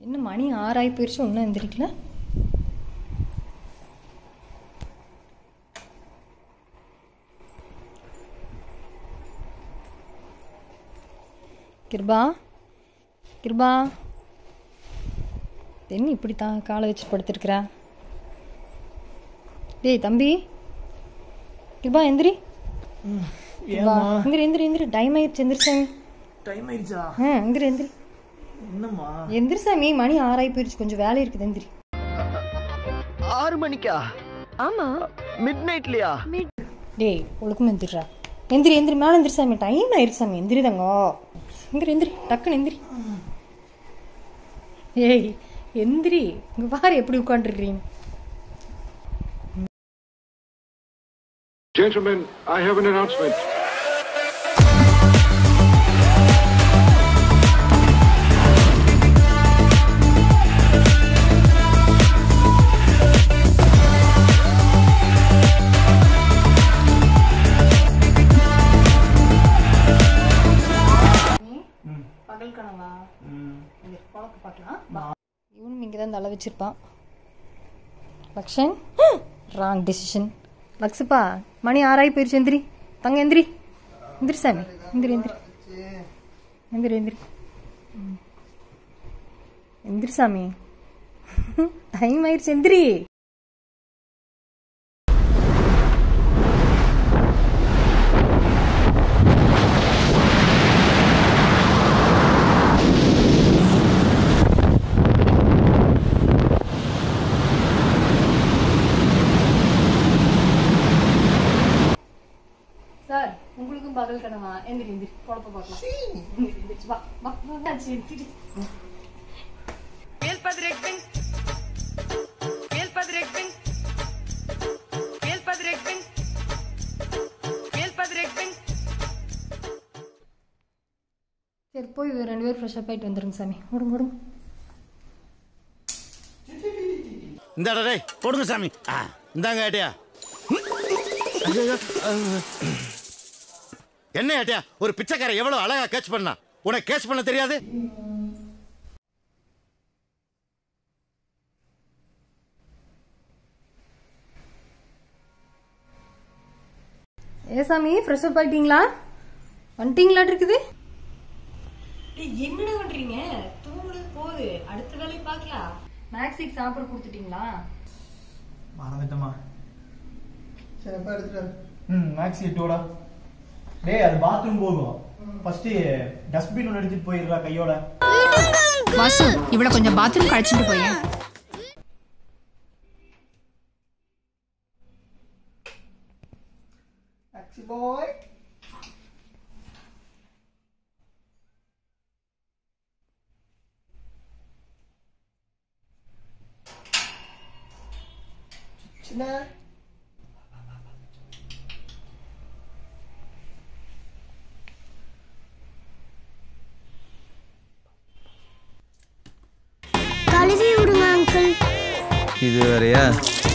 என்ன மணி ஆறாயி போயிடுச்சு ஒன்றும் எந்திரிக்கல கிருபா கிருபா என்ன இப்படி தான் காலை வச்சு படுத்திருக்கிறா டேய் தம்பி கிருபா எந்திரி கிருபா எந்திரி எந்திரி எந்திரி டைம் ஆயிடுச்சு எந்திரிச்சாமி டைம் ஆயிடுச்சா ஆ எந்திரி எந்திரி என்னம்மா எந்திரி சாமி மணி ஆறாயி போயிடுச்சு கொஞ்சம் வேலை இருக்குது எந்திரி ஆறு மணிக்கா ஆமா மிட் நைட்லயா டேய் ஒழுக்கம் எந்திரிடா எந்திரி எந்திரி மேலே எந்திரி சாமி டைம் ஆயிடுச்சு சாமி எந்திரி தங்கோ எந்திரி எந்திரி டக்குன்னு எந்திரி ஏய் எந்திரி இங்க பாரு எப்படி உட்காந்துருக்கீங்க Gentlemen, I have an announcement. பகல் கனவா குழப்ப பார்க்கலாம் இவனும் இங்கே தான் தலை வச்சிருப்பான் லக்ஷன் ராங் டெசிஷன் லக்ஸுப்பா மணி ஆறாயி போயிடுச்சு எந்திரி தங்க எந்திரி எந்திரி சாமி எந்திரி எந்திரி எந்திரி எந்திரி ம். எந்திரி சாமி டைம் ஆயிடுச்சு எந்திரி சார் உங்களுக்கும் பகல் கனவா எந்திரி எந்திரி குழப்ப பார்க்கலாம் எந்திரி, எந்திரிச்சு வா வா வா, வா சரி, எந்திரி. சரி போய் ரெண்டு பேரும் ஃப்ரெஷ்ஷப் ஆயிட்டு வந்துருங்க சாமி ஓடுங்க ஓடுங்க இந்தாடா டேய் போடுங்க சாமி ஆ இந்தாங்க ஏட்டியா என்ன ஏட்டியா ஒரு பிச்சைக்காரன் எவ்வளவு அழகா கேட்ச் பண்ணா உனக்கு கேட்ச் பண்ண தெரியாது ஏ சாமி ஃப்ரெஷ்ஷப் ஆயிட்டீங்களா வந்துட்டீங்களாட்டு இருக்குது என்னடா பண்றீங்க தூங்குறது போகுது அடுத்த வேலையை பார்க்கலாம் மேக்ஸிக்கு சாப்பிட கொடுத்துட்டீங்களா மறந்துட்டமா சரி எப்ப எடுத்துட்டு ம் மேக்ஸி எட்டோடா டேய் அது பாத்ரூம் போகும் ஃபர்ஸ்ட் டஸ்ட்பின் ஒன்று எடுத்துட்டு போயிடுறா கையோட வாசு இவ்வளவு கொஞ்சம் பாத்ரூம் கழிச்சுட்டு போயேன் மேக்ஸி பாய் சின்ன கழுவி விடுங்க அங்கிள் இது வேறையா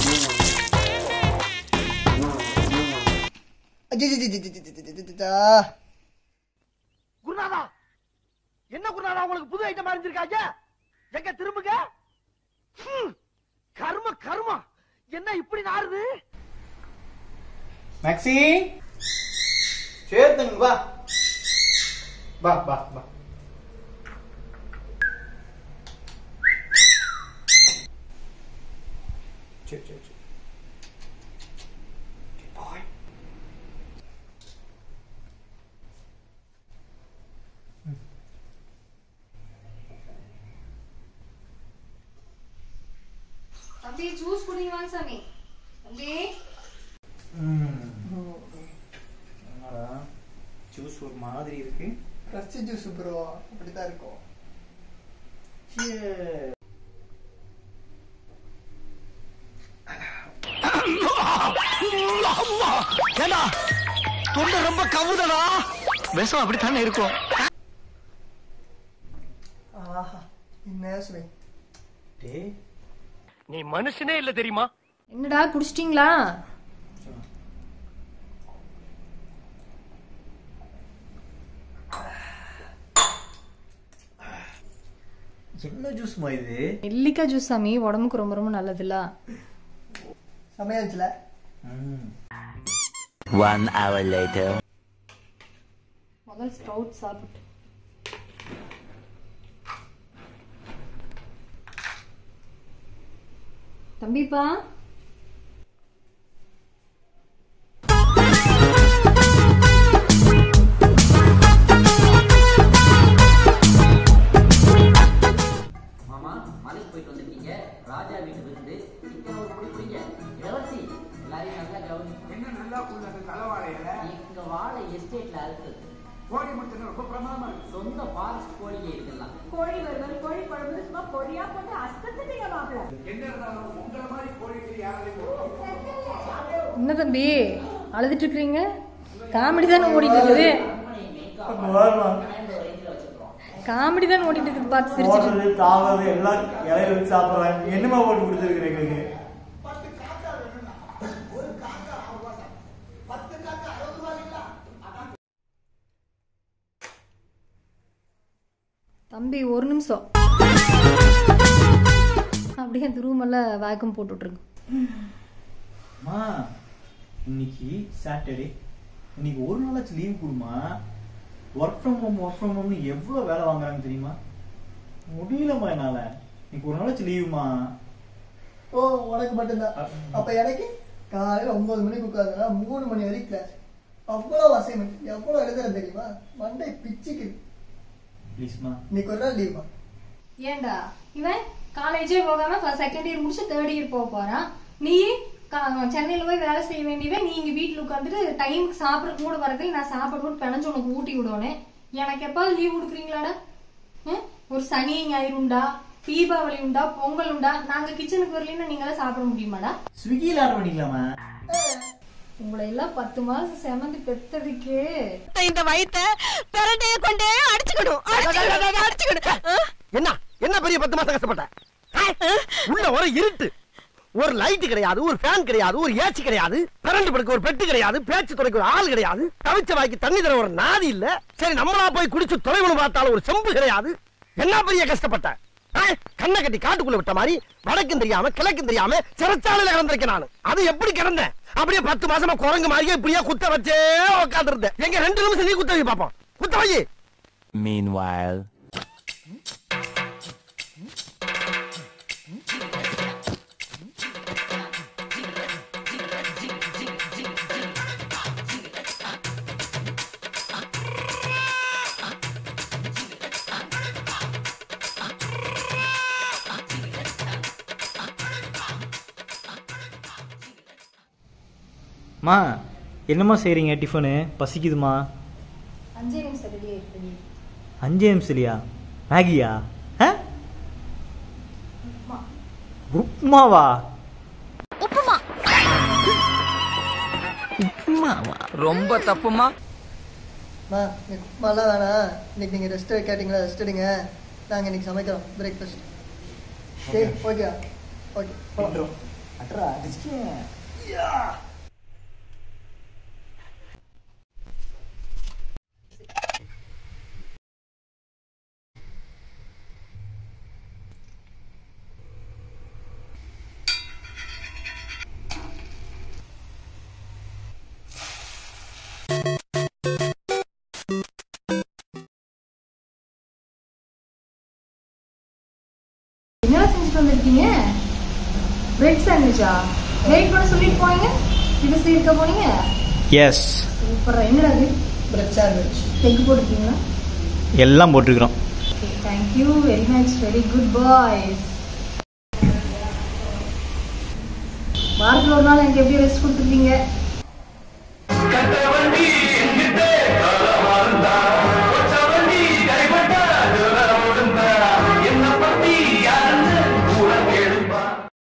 குருநாதா என்ன குருநாதா உங்களுக்கு புது ஐட்டம் அறிஞ்சிருக்காங்க எங்க திரும்புங்க ஹம், கர்ம கர்மா என்ன இப்படி நாறுது மேக்ஸி சேர்த்துங்க வா வா வா வா சரி சரி சரி பாய் தம்பி ஜூஸ் குடிங்க வாங்க சாமி தம்பி என்னடா ஜூஸ் ஒரு மாதிரி இருக்கு ஃப்ரெஷ் ஜூஸ் ப்ரோ அப்படிதான் இருக்கும் ஏண்டா தொண்டை ரொம்ப கவுதடா விஷம் அப்படித்தானே இருக்கும் ஆஹா என்ன சுவை டேய் நீ மனுஷனே இல்ல தெரியுமா என்னடா குடிச்சிட்டீங்களா என்ன ஜூஸ்மா இது நெல்லிக்காய் ஜூஸ் சாமி உடம்புக்கு ரொம்ப ரொம்ப நல்லதுல்ல சமையாச்சுல One hour later. முதல் ஸ்ப்ரவுட் சாப்பிட்டு தம்பிப்பா மாமா மலைக்கு போயிட்டு வந்திருக்கீங்க ராஜா வீட்டு விருந்து சிக்கன் ஒரு புடி புடிங்க இளவரசி எல்லாரையும் நல்லா கவனி என்ன நல்லா தலைவாழையில எங்க வாழை எஸ்டேட்ல அறுத்தது கோழி மட்டும் ரொம்ப பிரமாதமா இருக்கு சொந்த ஃபாரஸ்ட் கோழியே இதெல்லாம் கோழி வறுவல் கோழி குழம்பு சும்மா பொடியா போட்டு அஸ்தத்துட்டீங்க மாப்பிள்ள என்ன தம்பி அழுதுட்டு இருக்கிறீங்க காமெடி தானே ஓடிட்டு இருக்குது காமெடி தானே ஓடிட்டு இருக்குது பார்த்து சிரிச்சிட்டு போடுறது தாவறது எல்லாம் இலையில வச்சு சாப்பிடுறாங்க என்னமா போட்டு கொடுத்துருக்குறேன் எங்களுக்கு தம்பி ஒரு நிமிஷம் அப்படியே அந்த ரூமெல்லாம் வேக்கம் போட்டு விட்ருங்க அம்மா இன்னைக்கு சாட்டர்டே இன்னைக்கு ஒரு நாளாச்சு லீவ் கொடுமா work from home work from ஹோம்னு எவ்வளோ வேலை வாங்குறாங்க தெரியுமா முடியலம்மா என்னால இன்னைக்கு ஒரு நாளாச்சு லீவுமா ஓ உனக்கு மட்டும்தான் அப்ப எனக்கு காலையில ஒன்பது மணிக்கு உட்காந்துனா மூணு மணி வரைக்கும் கிளாஸ் அவ்வளோ அசைன்மெண்ட் எவ்வளோ எழுதுறது தெரியுமா மண்டை பிச்சுக்கு ப்ளீஸ்மா இன்னைக்கு ஒரு நாள் லீவுமா ஏன்டா இவன் காலேஜே போகாம செகண்ட் இயர் முடிச்சு தேர்ட் இயர் போக போறான் நீ கா- சென்னையில போய் வேலை செய்ய வேண்டியவன் நீங்க வீட்டுல உட்காந்துட்டு டைமுக்கு சாப்பிட கூட வரதில்லை நான் சாப்பிடணும் பிணைஞ்சு உனக்கு ஊட்டி விடணும் எனக்கு எப்பாவது லீவ் கொடுக்குறீங்களாடா ம்? ஒரு சனி ஞாயிறு உண்டா தீபாவளி உண்டா பொங்கல் உண்டா நாங்க கிச்சனுக்கு வரலைன்னா நீங்களாம் சாப்பிட முடியுமாடா ஸ்விக்கியில் ஆர்டர் பண்ணிக்கலாமா உங்களை எல்லாம் பத்து மாசம் செமந்து பெத்ததுக்கு இந்த வயித்தை பிரண்டைய கொண்டே அடிச்சுக்கணும் அடிச்சுக்கணும் அடிச்சுக்கணும் என்ன என்ன பெரிய பத்து மாசம் கஷ்டப்பட்ட ஆ? உள்ள ஒரு இருட்டு ஒரு லைட் கிடையாது ஒரு ஃபேன் கிடையாது ஒரு ஏசி கிடையாது கரண்ட் படுக்க ஒரு பெட்டு கிடையாது பேச்சு துறைக்கு ஒரு ஆள் கிடையாது தவிச்ச வாய்க்கு தண்ணி தர ஒரு நாதி இல்ல சரி நம்மளா போய் குடிச்சு தொலைவுன்னு பார்த்தாலும் ஒரு செம்பு கிடையாது என்ன பெரிய கஷ்டப்பட்ட ஆ? கண்ணை கட்டி காட்டுக்குள்ள விட்ட மாதிரி வடக்கும் தெரியாம கிழக்கும் தெரியாம சிறைச்சாலையில கிடந்திருக்கேன் நான் அது எப்படி கிடந்தேன் அப்படியே பத்து மாசமா குரங்கு மாதிரியே இப்படியே குத்த வச்சே உட்காந்துருந்தேன் எங்க ரெண்டு நிமிஷம் நீ குத்த வை பாப்போம் குத்த வை Meanwhile. மா என்னம்மா செய்கிறீங்க டிஃபனு பசிக்குதுமா அஞ்சே நிமிஷம் ரெடி ஆயிருக்கு அஞ்சே நிமிஷம் இல்லையா மேகியா ஆ உப்மாவா ரொம்ப தப்புமா மா இன்னைக்கு உப்புமாலாம் வேணாம் இன்னைக்கு நீங்கள் ரெஸ்ட் கேட்டிங்களா ரெஸ்ட் எடுங்க நாங்கள் இன்னைக்கு சமைக்கிறோம் பிரேக்ஃபாஸ்ட் சரி ஓகே ஓகே போகலாம் அட்ரா அடிச்சிட்டேன் என்ன செஞ்சுட்டு வந்திருக்கீங்க பிரெட் சாண்ட்விச்சா வெயிட் பண்ண சொல்லிட்டு போனீங்க இது சீர்க்க போனீங்க எஸ் சூப்பரா என்னடா அது பிரெட் சாண்ட்விச் எக் போட்டுருக்கீங்களா எல்லாம் போட்டிருக்கிறோம் okay thank you very much very good boys வாரத்தில் ஒரு நாள் எனக்கு எப்படி ரெஸ்ட் கொடுத்துருக்கீங்க